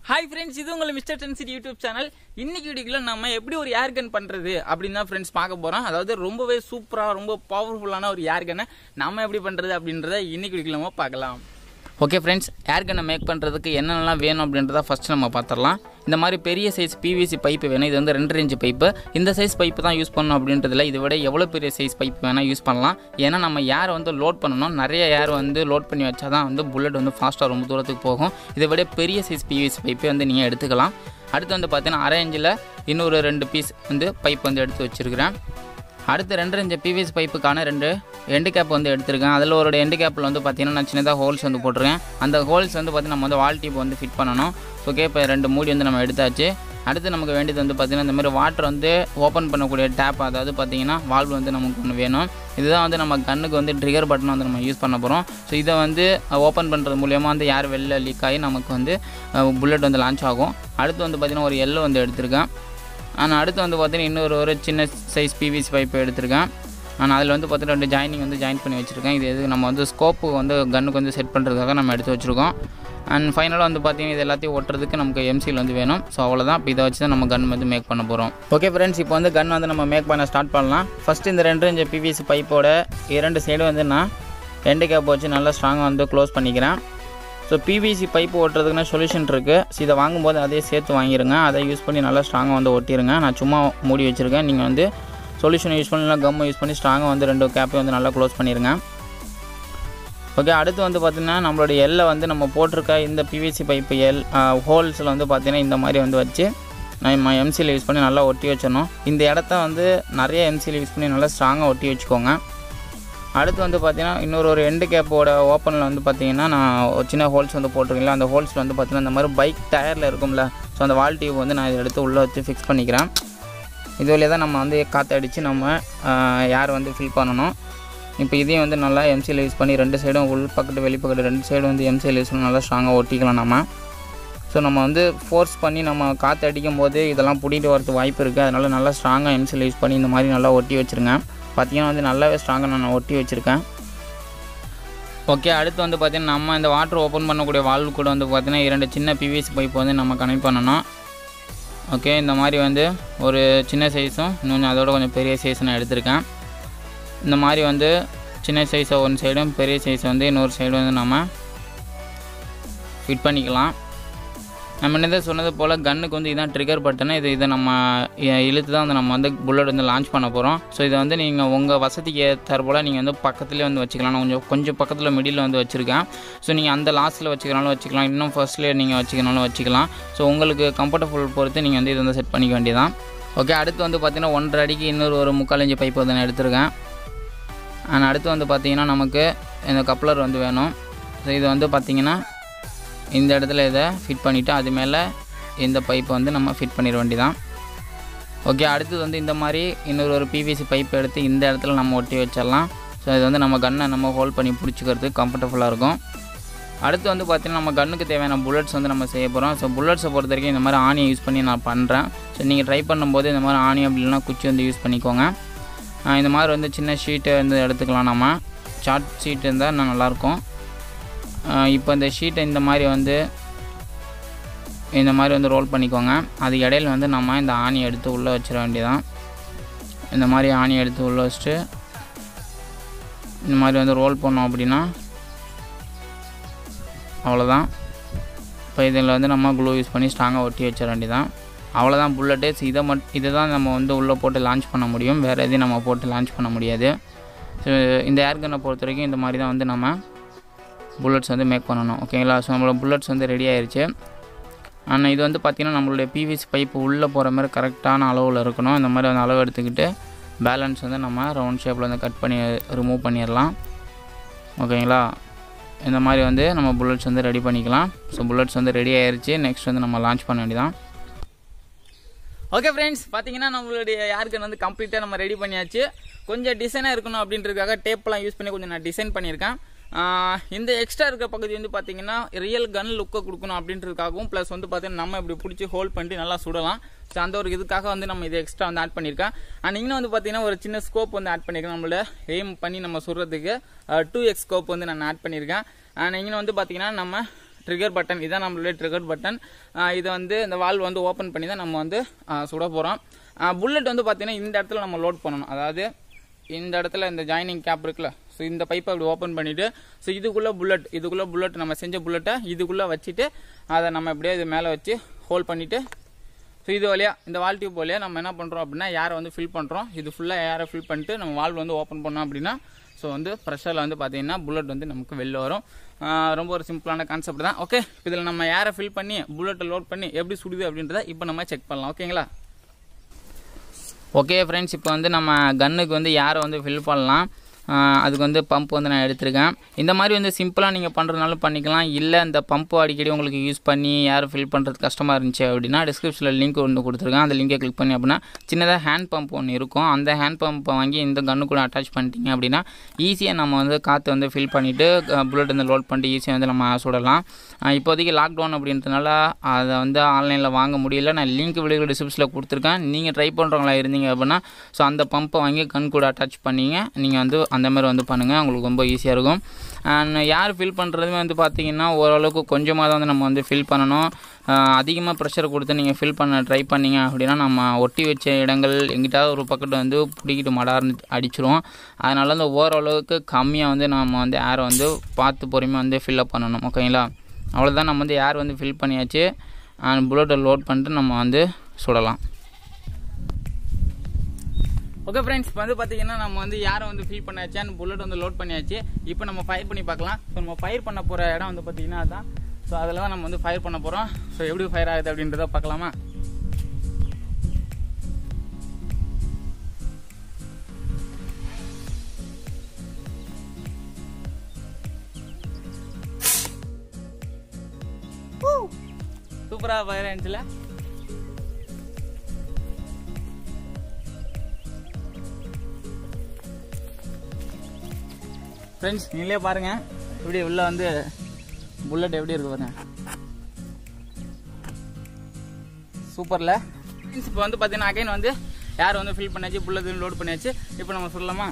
Hi friends இது உங்களை mister density YouTube channel இன்னைக்கு வீடியோக்குள்ள நம்ம எப்படி ஒரு ஏர் கன் பண்றது அப்படின்னு தான் ஃப்ரெண்ட்ஸ் பார்க்க போறோம் அதாவது ரொம்பவே சூப்பரா ரொம்ப பவர்ஃபுல்லான ஒரு ஏர் கன்னை நம்ம எப்படி பண்றது அப்படின்றத இன்னைக்கு வீடியோக்குள்ள நம்ம பார்க்கலாம் ஓகே ஃப்ரெண்ட்ஸ் ஏர் கன்னை மேக் பண்ணுறதுக்கு என்னென்னலாம் வேணும் அப்படின்றத ஃபஸ்ட்டு நம்ம பார்த்துடலாம் இந்த மாதிரி பெரிய சைஸ் பிவிசி பைப்பு வேணும் இது வந்து ரெண்டு இன்ச்சு பைப்பு இந்த சைஸ் பைப்பு தான் யூஸ் பண்ணணும் அப்படின்றதுல இதை விட எவ்வளோ பெரிய சைஸ் பைப் வேணால் யூஸ் பண்ணலாம் ஏன்னா நம்ம ஏரை வந்து லோட் பண்ணணும் நிறைய ஏர் வந்து லோட் பண்ணி வச்சா தான் வந்து புல்லட் வந்து ஃபாஸ்ட்டாக ரொம்ப தூரத்துக்கு போகும் இதை விட பெரிய சைஸ் பிவிசி பைப்பே வந்து நீங்கள் எடுத்துக்கலாம் அடுத்து வந்து பார்த்தீங்கன்னா அரை இன்ச்சில் இன்னொரு ரெண்டு பீஸ் வந்து பைப் வந்து எடுத்து வச்சுருக்கிறேன் அடுத்து ரெண்டு ரெண்டு பிவிசி பைப்புக்கான ரெண்டு எண்டு கேப் வந்து எடுத்திருக்கேன் அதில் ஒரு எண்டு கேப்பில் வந்து பார்த்தீங்கன்னா நான் சின்னதாக ஹோல்ஸ் வந்து போட்டிருக்கேன் அந்த ஹோல்ஸ் வந்து பார்த்தீங்கன்னா நம்ம வந்து வால் டியூப் வந்து ஃபிட் பண்ணணும் ஓகே இப்போ ரெண்டு மூடி வந்து நம்ம எடுத்தாச்சு அடுத்து நமக்கு வேண்டியது வந்து பார்த்திங்கன்னா இந்த மாதிரி வாட்டர் வந்து ஓப்பன் பண்ணக்கூடிய டேப் அதாவது பார்த்தீங்கன்னா வால்வ் வந்து நமக்கு ஒன்று வேணும் இதுதான் வந்து நம்ம கண்ணுக்கு வந்து ட்ரிகர் பட்டன் வந்து நம்ம யூஸ் பண்ண போகிறோம் ஸோ இதை வந்து ஓப்பன் பண்ணுறது மூலியமாக வந்து யார் வெளில லீக் ஆகி நமக்கு வந்து புல்லட் வந்து லான்ச் ஆகும் அடுத்து வந்து பார்த்திங்கன்னா ஒரு எல்லோ வந்து எடுத்திருக்கேன் ஆனால் அடுத்து வந்து பார்த்தீங்கன்னா இன்னொரு ஒரு சின்ன சைஸ் பிவிசி பைப் எடுத்திருக்கேன் நான் அதில் வந்து பார்த்தீங்கன்னா ரெண்டு ஜாயினிங் வந்து ஜாயின் பண்ணி வச்சுருக்கேன் இது எது நம்ம வந்து ஸ்கோப்பு வந்து கன்னுக்கு வந்து செட் பண்ணுறதுக்காக நம்ம எடுத்து வச்சுருக்கோம் அண்ட் ஃபைனலாக வந்து பார்த்தீங்கன்னா இது எல்லாத்தையும் ஒட்டுறதுக்கு நமக்கு எம்சியில் வந்து வேணும் ஸோ அவ்வளோதான் இப்போ இதை வச்சு தான் நம்ம கன் வந்து மேக் பண்ண போகிறோம் ஓகே ஃப்ரெண்ட்ஸ் இப்போ வந்து கன் வந்து நம்ம மேக் பண்ண ஸ்டார்ட் பண்ணலாம் ஃபஸ்ட்டு இந்த ரெண்டு இன்ச்சு பிவிசி பைப்போட இரண்டு சைடு வந்து நான் எண்டு கேப் வச்சு நல்லா ஸ்ட்ராங்காக வந்து க்ளோஸ் பண்ணிக்கிறேன் ஸோ பிவிசி பைப்பு ஓட்டுறதுக்குன்னா சொல்யூஷன் இருக்குது ஸோ இதை வாங்கும்போது அதே சேர்த்து வாங்கிடுங்க அதை யூஸ் பண்ணி நல்லா ஸ்ட்ராங்காக வந்து ஒட்டிடுங்க நான் சும்மா மூடி வச்சுருக்கேன் நீங்கள் வந்து சொல்யூஷன் யூஸ் பண்ணி இல்லை கம்மை யூஸ் பண்ணி ஸ்ட்ராங்காக வந்து ரெண்டு கேப்பையும் வந்து நல்லா க்ளோஸ் பண்ணிடுங்க ஓகே அடுத்து வந்து பார்த்திங்கன்னா நம்மளுடைய எல்லை வந்து நம்ம போட்டிருக்க இந்த பிவிசி பைப்பு எல் ஹோல்ஸில் வந்து பார்த்திங்கன்னா இந்த மாதிரி வந்து வச்சு நம்ம எம்சியில் யூஸ் பண்ணி நல்லா ஒட்டி வச்சிடணும் இந்த இடத்த வந்து நிறைய எம்சியில் யூஸ் பண்ணி நல்லா ஸ்ட்ராங்காக ஒட்டி வச்சுக்கோங்க அடுத்து வந்து பார்த்தீங்கன்னா இன்னொரு ஒரு எண்டு கேப்போட ஓப்பனில் வந்து பார்த்தீங்கன்னா நான் ஒரு சின்ன ஹோல்ஸ் வந்து போட்டிருக்கீங்களா அந்த ஹோல்ஸில் வந்து பார்த்தீங்கன்னா இந்த மாதிரி பைக் டயரில் இருக்கும்ல ஸோ அந்த வால் டியூப் வந்து நான் இதை எடுத்து உள்ளே வச்சு ஃபிக்ஸ் பண்ணிக்கிறேன் இது வழியாக தான் நம்ம வந்து காற்று அடித்து நம்ம யார் வந்து ஃபில் பண்ணணும் இப்போ இதையும் வந்து நல்லா எம்சியில் யூஸ் பண்ணி ரெண்டு சைடும் உள் பக்கத்து வெளி பக்கத்து ரெண்டு சைடும் வந்து எம்சியில் யூஸ் பண்ணி நல்லா ஸ்ட்ராங்காக ஒட்டிக்கலாம் நம்ம ஸோ நம்ம வந்து ஃபோர்ஸ் பண்ணி நம்ம காற்று அடிக்கும் போது இதெல்லாம் பிடிட்டு வரதுக்கு வாய்ப்பு இருக்குது அதனால் நல்லா ஸ்ட்ராங்காக எம்சியில் யூஸ் பண்ணி இந்த மாதிரி நல்லா ஒட்டி வச்சுருங்க பார்த்தீங்கன்னா வந்து நல்லாவே ஸ்ட்ராங்காக நான் ஒட்டி வச்சுருக்கேன் ஓகே அடுத்து வந்து பார்த்திங்கன்னா நம்ம இந்த வாட்டர் ஓப்பன் பண்ணக்கூடிய வால்வு கூட வந்து பார்த்திங்கன்னா இரண்டு சின்ன பிவிசி பைப் வந்து நம்ம கனெக்ட் பண்ணணும் ஓகே இந்த மாதிரி வந்து ஒரு சின்ன சைஸும் இன்னொன்று அதோட கொஞ்சம் பெரிய சைஸ் நான் எடுத்திருக்கேன் இந்த மாதிரி வந்து சின்ன சைஸை ஒன் சைடும் பெரிய சைஸ் வந்து இன்னொரு சைடு வந்து நம்ம ஃபிட் பண்ணிக்கலாம் நம்ம என்னதான் சொன்னது போல் கன்னுக்கு வந்து இதான் ட்ரிகர் பட்டனு இது இதை நம்ம இழுத்து தான் வந்து நம்ம வந்து புல்லட் வந்து லான்ச் பண்ண போகிறோம் ஸோ இதை வந்து நீங்கள் உங்கள் வசதிக்கு ஏற்றார் போல் நீங்கள் வந்து பக்கத்துலேயே வந்து வச்சுக்கலாம் நான் கொஞ்சம் கொஞ்சம் பக்கத்தில் மிடில் வந்து வச்சுருக்கேன் ஸோ நீங்கள் அந்த லாஸ்ட்டில் வச்சுக்கிறனாலும் வச்சுக்கலாம் இன்னும் ஃபர்ஸ்ட்லேயே நீங்கள் வச்சுக்கனாலும் வச்சுக்கலாம் ஸோ உங்களுக்கு கம்ஃபர்டபுள் பொறுத்து நீங்கள் வந்து இதை வந்து செட் பண்ணிக்க வேண்டியதான் ஓகே அடுத்து வந்து பார்த்திங்கன்னா ஒன்றரை அடிக்கு இன்னொரு ஒரு முக்கால் இஞ்சி பைப் வந்து நான் எடுத்திருக்கேன் அண்ட் அடுத்து வந்து பார்த்திங்கன்னா நமக்கு இந்த கப்ளர் வந்து வேணும் ஸோ இது வந்து பார்த்திங்கன்னா இந்த இடத்துல இதை ஃபிட் பண்ணிவிட்டு அது மேலே இந்த பைப்பை வந்து நம்ம ஃபிட் பண்ணிட வேண்டியதான் ஓகே அடுத்தது வந்து இந்த மாதிரி இன்னொரு ஒரு பிவிசி பைப் எடுத்து இந்த இடத்துல நம்ம ஒட்டி வச்சிடலாம் ஸோ இது வந்து நம்ம கன்னை நம்ம ஹோல்ட் பண்ணி பிடிச்சிக்கிறதுக்கு கம்ஃபர்டபுளாக இருக்கும் அடுத்து வந்து பார்த்திங்கன்னா நம்ம கன்னுக்கு தேவையான புல்லட்ஸ் வந்து நம்ம செய்ய போகிறோம் ஸோ புல்லட்ஸை பொறுத்த வரைக்கும் இந்த மாதிரி ஆணியை யூஸ் பண்ணி நான் பண்ணுறேன் ஸோ நீங்கள் ட்ரை பண்ணும்போது இந்த மாதிரி ஆணி அப்படி இல்லைனா குச்சி வந்து யூஸ் பண்ணிக்கோங்க இந்த மாதிரி வந்து சின்ன ஷீட்டை வந்து எடுத்துக்கலாம் நம்ம சார்ட் ஷீட் இருந்தால் இன்னும் நல்லாயிருக்கும் இப்போ இந்த ஷீட்டை இந்த மாதிரி வந்து இந்த மாதிரி வந்து ரோல் பண்ணிக்கோங்க அது இடையில வந்து நம்ம இந்த ஆணி எடுத்து உள்ளே வச்சிட வேண்டியதான் இந்த மாதிரி ஆணி எடுத்து உள்ளே வச்சுட்டு இந்த மாதிரி வந்து ரோல் பண்ணோம் அப்படின்னா அவ்வளோதான் இப்போ இதில் வந்து நம்ம க்ளூ யூஸ் பண்ணி ஸ்ட்ராங்காக ஒட்டி வச்சிட வேண்டியதான் அவ்வளோதான் புல்லட்டு இதை மட் இதை தான் நம்ம வந்து உள்ளே போட்டு லான்ச் பண்ண முடியும் வேறு எதையும் நம்ம போட்டு லான்ச் பண்ண முடியாது ஸோ இந்த ஏர்கனை பொறுத்த வரைக்கும் இந்த மாதிரி தான் வந்து நம்ம புல்லட்ஸ் வந்து மேக் பண்ணணும் ஓகேங்களா ஸோ நம்மளோட புல்லட்ஸ் வந்து ரெடி ஆயிடுச்சு ஆனால் இது வந்து பார்த்திங்கன்னா நம்மளுடைய பிவிசி பைப்பு உள்ளே போகிற மாதிரி கரெக்டான அளவில் இருக்கணும் இந்த மாதிரி வந்து அளவு எடுத்துக்கிட்டு பேலன்ஸ் வந்து நம்ம ரவுண்ட் ஷேப்பில் வந்து கட் பண்ணி ரிமூவ் பண்ணிடலாம் ஓகேங்களா இந்த மாதிரி வந்து நம்ம புல்லட்ஸ் வந்து ரெடி பண்ணிக்கலாம் ஸோ புல்லட்ஸ் வந்து ரெடி ஆயிடுச்சு நெக்ஸ்ட் வந்து நம்ம லான்ச் பண்ண வேண்டியதான் ஓகே ஃப்ரெண்ட்ஸ் பார்த்தீங்கன்னா நம்மளுடைய யாருக்கு வந்து கம்ப்ளீட்டாக நம்ம ரெடி பண்ணியாச்சு கொஞ்சம் டிசைனாக இருக்கணும் அப்படின்றதுக்காக டேப்லாம் யூஸ் பண்ணி கொஞ்சம் நான் டிசைன் பண்ணியிருக்கேன் இந்த எக்ஸ்ட்ரா இருக்க பகுதி வந்து பார்த்தீங்கன்னா ரியல் கன் லுக்கை கொடுக்கணும் அப்படின்றதுக்காகவும் ப்ளஸ் வந்து பார்த்தீங்கன்னா நம்ம இப்படி பிடிச்சி ஹோல்ட் பண்ணிட்டு நல்லா சுடலாம் ஸோ அந்த ஒரு இதுக்காக வந்து நம்ம இது எக்ஸ்ட்ரா வந்து ஆட் பண்ணியிருக்கேன் அண்ட் இன்னும் வந்து பார்த்தீங்கன்னா ஒரு சின்ன ஸ்கோப் வந்து ஆட் பண்ணியிருக்கேன் நம்மளோட எய்ம் பண்ணி நம்ம சுடுறதுக்கு டூ எக்ஸ் ஸ்கோப் வந்து நான் ஆட் பண்ணியிருக்கேன் அண்ட் இன்னும் வந்து பார்த்தீங்கன்னா நம்ம ட்ரிகர் பட்டன் இதான் நம்மளுடைய ட்ரிகர் பட்டன் இதை வந்து இந்த வால்வ் வந்து ஓப்பன் பண்ணி தான் நம்ம வந்து ஆ, சுட போகிறோம் புல்லட் வந்து பார்த்தீங்கன்னா இந்த இடத்துல நம்ம லோட் பண்ணணும் அதாவது இந்த இடத்துல இந்த ஜாயினிங் கேப் இருக்குல்ல ஸோ இந்த பைப்பை அப்படி ஓப்பன் பண்ணிவிட்டு ஸோ இதுக்குள்ளே புல்லட் இதுக்குள்ளே புல்லட் நம்ம செஞ்ச புல்லட்டை இதுக்குள்ளே வச்சுட்டு அதை நம்ம அப்படியே இது மேலே வச்சு ஹோல்ட் பண்ணிவிட்டு ஸோ இது வழியா இந்த வால் டியூப் வழியா நம்ம என்ன பண்ணுறோம் அப்படின்னா ஏரை வந்து ஃபில் பண்ணுறோம் இது ஃபுல்லாக ஏரை ஃபில் பண்ணிட்டு நம்ம வால்வ் வந்து ஓப்பன் பண்ணோம் அப்படின்னா ஸோ வந்து ப்ரெஷரில் வந்து பார்த்தீங்கன்னா புல்லட் வந்து நமக்கு வெளில வரும் ஆஹ் ரொம்ப ஒரு சிம்பிளான கான்செப்ட் தான் ஓகே இதில் நம்ம ஏரை ஃபில் பண்ணி புல்லட்டை லோட் பண்ணி எப்படி சுடுது அப்படின்றத இப்போ நம்ம செக் பண்ணலாம் ஓகேங்களா ஓகே ஃப்ரெண்ட்ஸ் இப்போ வந்து நம்ம கன்னுக்கு வந்து யாரை வந்து ஃபில் பண்ணலாம் ஆஹ் அதுக்கு வந்து பம்ப் வந்து நான் எடுத்திருக்கேன் இந்த மாதிரி வந்து சிம்பிளாக நீங்கள் பண்ணுறதுனாலும் பண்ணிக்கலாம் இல்லை இந்த பம்ப் அடிக்கடி உங்களுக்கு யூஸ் பண்ணி யார் ஃபில் பண்ணுறது கஷ்டமாக இருந்துச்சு அப்படின்னா டிஸ்கிரிப்ஷனில் லிங்க் ஒன்று கொடுத்துருக்கேன் அந்த லிங்கை கிளிக் பண்ணி அப்படின்னா சின்னதாக ஹேண்ட் பம்ப் ஒன்று இருக்கும் அந்த ஹேண்ட் பம்பை வாங்கி இந்த கன்னு கூட அட்டாச் பண்ணிட்டீங்க அப்படின்னா ஈஸியாக நம்ம வந்து காற்று வந்து ஃபில் பண்ணிவிட்டு புல்லட் வந்து லோட் பண்ணிட்டு ஈஸியாக வந்து நம்ம சுடலாம் ஆஹ் இப்போதைக்கு லாக்டவுன் அப்படின்றதுனால அதை வந்து ஆன்லைனில் வாங்க முடியல நான் லிங்க் வீடியோ டிஸ்கிரிப்ஷனில் கொடுத்துருக்கேன் நீங்கள் ட்ரை பண்ணுறவங்களா இருந்தீங்க அப்படின்னா ஸோ அந்த பம்பை வாங்கி கண் கூட அட்டாச் பண்ணிங்க நீங்கள் வந்து அந்த மாதிரி வந்து பண்ணுங்கள் உங்களுக்கு ரொம்ப ஈஸியாக இருக்கும் அண்ட் யார் ஃபில் பண்ணுறதுமே வந்து பார்த்தீங்கன்னா ஓரளவுக்கு கொஞ்சமாக தான் வந்து நம்ம வந்து ஃபில் பண்ணணும் அதிகமாக ப்ரெஷர் கொடுத்து நீங்கள் ஃபில் பண்ண ட்ரை பண்ணீங்க அப்படின்னா நம்ம ஒட்டி வச்ச இடங்கள் எங்கிட்டாவது ஒரு பக்கத்து வந்து பிடிக்கிட்டு மடார்னு அடிச்சிரும் அதனால அந்த ஓரளவுக்கு கம்மியாக வந்து நம்ம வந்து ஏரை வந்து பார்த்து பொறுமையாக வந்து ஃபில்லப் பண்ணணும் ஓகேங்களா அவ்வளோதான் நம்ம வந்து ஏர் வந்து ஃபில் பண்ணியாச்சு அண்ட் புல்லட்டை லோட் பண்ணிட்டு நம்ம வந்து சுடலாம் ஓகே ஃப்ரெண்ட்ஸ் இப்போ வந்து பார்த்தீங்கன்னா நம்ம வந்து யாரை வந்து ஃபில் பண்ணியாச்சு அண்ட் புல்லட் வந்து லோட் பண்ணியாச்சு இப்போ நம்ம ஃபயர் பண்ணி பார்க்கலாம் ஸோ நம்ம ஃபயர் பண்ண போகிற இடம் வந்து பார்த்தீங்கன்னா அதான் ஸோ அதில் தான் நம்ம வந்து ஃபயர் பண்ண போகிறோம் ஸோ எப்படி ஃபயர் ஆகுது அப்படின்றத பார்க்கலாமா சூப்பராக ஃபயர் ஆயிடுச்சுல ஃப்ரெண்ட்ஸ் நீங்களே பாருங்க இப்படி உள்ள வந்து புல்லட் எப்படி இருக்கு பாருங்க சூப்பர்ல ஃப்ரெண்ட்ஸ் இப்போ வந்து பார்த்தீங்கன்னா அகைன் வந்து யார் வந்து ஃபில் பண்ணியாச்சு புல்லட் லோட் பண்ணியாச்சு இப்போ நம்ம சொல்லலாமா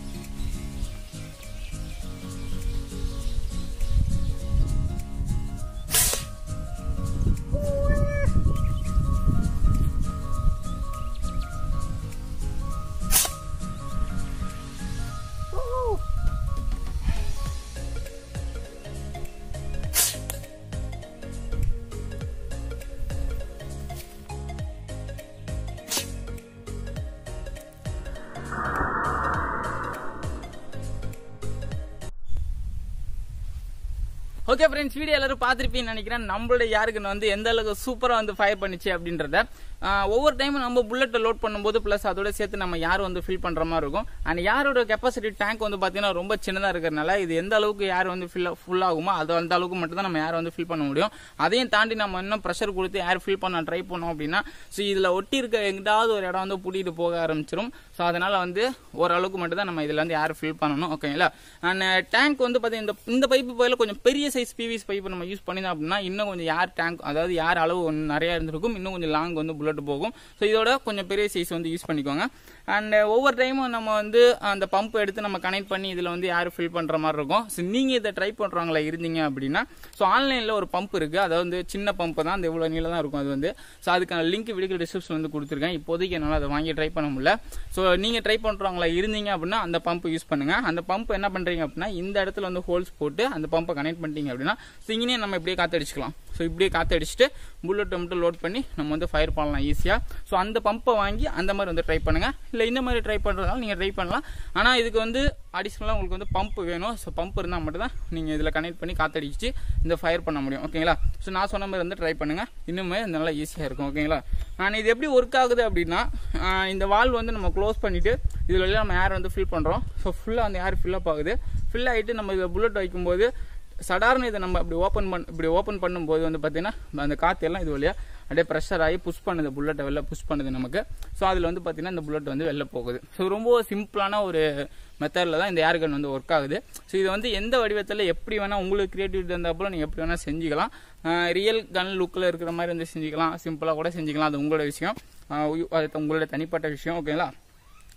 ஓகே ஃப்ரெண்ட்ஸ் வீடியோ எல்லாரும் பார்த்துருப்பீங்கன்னு நினைக்கிறேன் நம்மளோட யாருக்குன்னு வந்து எந்த அளவுக்கு சூப்பராக வந்து ஃபயர் பண்ணிச்சு அப்படின்றத ஆஹ் ஒவ்வொரு டைமும் நம்ம புல்லட்டை லோட் பண்ணும்போது ப்ளஸ் அதோட சேர்த்து நம்ம யார் வந்து ஃபில் பண்ணுற மாதிரி இருக்கும் அண்ட் யாரோட கெப்பாசிட்டி டேங்க் வந்து பார்த்தீங்கன்னா ரொம்ப சின்னதாக இருக்கிறதுனால இது எந்த அளவுக்கு யார் வந்து ஃபில் ஃபுல் ஆகுமோ அது அந்த அளவுக்கு மட்டும் தான் நம்ம யார் வந்து ஃபில் பண்ண முடியும் அதையும் தாண்டி நம்ம இன்னும் ப்ரெஷர் கொடுத்து ஏர் ஃபில் பண்ண ட்ரை பண்ணோம் அப்படின்னா ஸோ இதில் ஒட்டி இருக்க எங்கிட்டாவது ஒரு இடம் வந்து பூட்டிட்டு போக ஆரம்பிச்சிடும் ஸோ அதனால வந்து ஓரளவுக்கு மட்டும் தான் நம்ம இதில் வந்து ஏர் ஃபில் பண்ணணும் ஓகேங்களா அண்ட் டேங்க் வந்து பார்த்தீங்கன்னா இந்த இந்த பைப்பு போயில கொஞ்சம் பெரிய சைஸ் பிவிஸ் பைப் நம்ம யூஸ் பண்ணினோம் அப்படின்னா இன்னும் கொஞ்சம் யார் டேங்க் அதாவது யார் அளவு ஒன்று நிறைய இருந்திருக்கும் இன்னும் கொஞ்சம் லாங் வந்து புல்லட் போகும் ஸோ இதோட கொஞ்சம் பெரிய சைஸ் வந்து யூஸ் பண்ணிக்கோங்க அண்ட் ஒவ்வொரு டைமும் நம்ம வந்து அந்த பம்ப் எடுத்து நம்ம கனெக்ட் பண்ணி இதில் வந்து யார் ஃபில் பண்ணுற மாதிரி இருக்கும் ஸோ நீங்கள் இதை ட்ரை பண்ணுறவங்களா இருந்தீங்க அப்படின்னா ஸோ ஆன்லைனில் ஒரு பம்ப் இருக்குது அதாவது வந்து சின்ன பம்ப் தான் அந்த இவ்வளோ நீளம் தான் இருக்கும் அது வந்து ஸோ அதுக்கான லிங்க் வீடியோ டிஸ்கிரிப்ஷன் வந்து கொடுத்துருக்கேன் இப்போதைக்கு என்னால் அதை வாங்கி ட்ரை பண்ண முடியல ஸோ நீங்கள் ட்ரை பண்ணுறவங்களா இருந்தீங்க அப்படின்னா அந்த பம்ப் யூஸ் பண்ணுங்கள் அந்த பம்ப் என்ன பண்ணுறீங்க அப்படின்னா இந்த இடத்துல வந்து ஹோல்ஸ் போட்டு அந்த பம்பை கனெக்ட் பண்ணிட்டீங்க அப்படின்னா ஸோ இங்கேயே நம்ம இப்படியே காற்றடிச்சிக்கலாம் ஸோ இப்படியே காற்றடிச்சிட்டு புல்லட்டை மட்டும் லோட் பண்ணி நம்ம வந்து ஃபயர் பண்ணலாம் ஈஸியாக ஸோ அந்த பம்பை வாங்கி அந்த மாதிரி வந்து ட்ரை பண்ணுங்கள் இல்லை இந்த மாதிரி ட்ரை பண்ணுறதுனால நீங்கள் ட்ரை பண்ணலாம் ஆனால் இதுக்கு வந்து அடிஷ்னலாக உங்களுக்கு வந்து பம்ப் வேணும் ஸோ பம்ப் இருந்தால் மட்டும் தான் நீங்கள் இதில் கனெக்ட் பண்ணி காற்றடிச்சு இந்த ஃபயர் பண்ண முடியும் ஓகேங்களா ஸோ நான் சொன்ன மாதிரி வந்து ட்ரை பண்ணுங்கள் இன்னுமே நல்லா ஈஸியாக இருக்கும் ஓகேங்களா நான் இது எப்படி ஒர்க் ஆகுது அப்படின்னா ஆஹ் இந்த வால் வந்து நம்ம க்ளோஸ் பண்ணிவிட்டு இதில் எல்லாம் நம்ம ஏர் வந்து ஃபில் பண்ணுறோம் ஸோ ஃபுல்லாக அந்த ஏர் ஃபில்லப் ஆகுது ஃபில் ஆகிட்டு நம்ம இதில் புல்லட் வைக்கும்போது சடார்னு இதை நம்ம இப்படி ஓப்பன் பண்ண இப்படி ஓப்பன் பண்ணும்போது வந்து பார்த்தீங்கன்னா அந்த காற்று எல்லாம் இது வழியா அப்படியே ப்ரெஷர் ஆகி புஷ் பண்ணுது புல்லட்டை வெளில புஷ் பண்ணுது நமக்கு ஸோ அதில் வந்து பார்த்தீங்கன்னா இந்த புல்லட் வந்து வெளில போகுது ஸோ ரொம்ப சிம்பிளான ஒரு மெத்தடில் தான் இந்த ஏர் கன் வந்து ஒர்க் ஆகுது ஸோ இது வந்து எந்த வடிவத்தில் எப்படி வேணால் உங்களுக்கு கிரியேட்டிவிட்டி இருந்தால் நீங்கள் எப்படி வேணால் செஞ்சுக்கலாம் ரியல் கன் லுக்கில் இருக்கிற மாதிரி வந்து செஞ்சுக்கலாம் சிம்பிளாக கூட செஞ்சுக்கலாம் அது உங்களோட விஷயம் ஆஹ் அது உங்களோட தனிப்பட்ட விஷயம் ஓகேங்களா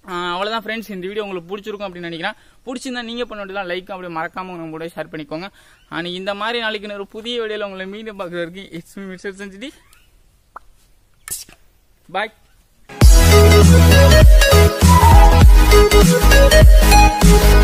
ஆஹ் அவ்வளவுதான் ஃப்ரெண்ட்ஸ் இந்த வீடியோ உங்களுக்கு பிடிச்சிருக்கும் அப்படின்னு நினைக்கிறேன் பிடிச்சிருந்தா நீங்க பண்ண வேண்டியதான் லைக் அப்படி மறக்காம நம்ம கூட ஷேர் பண்ணிக்கோங்க அண்ட் இந்த மாதிரி நாளைக்கு இன்னொரு புதிய வீடியோல உங்களை மீண்டும் பார்க்கறதுக்கு இட்ஸ் மீ மிஸ்டர் செஞ்சுடி பாய் Thank you.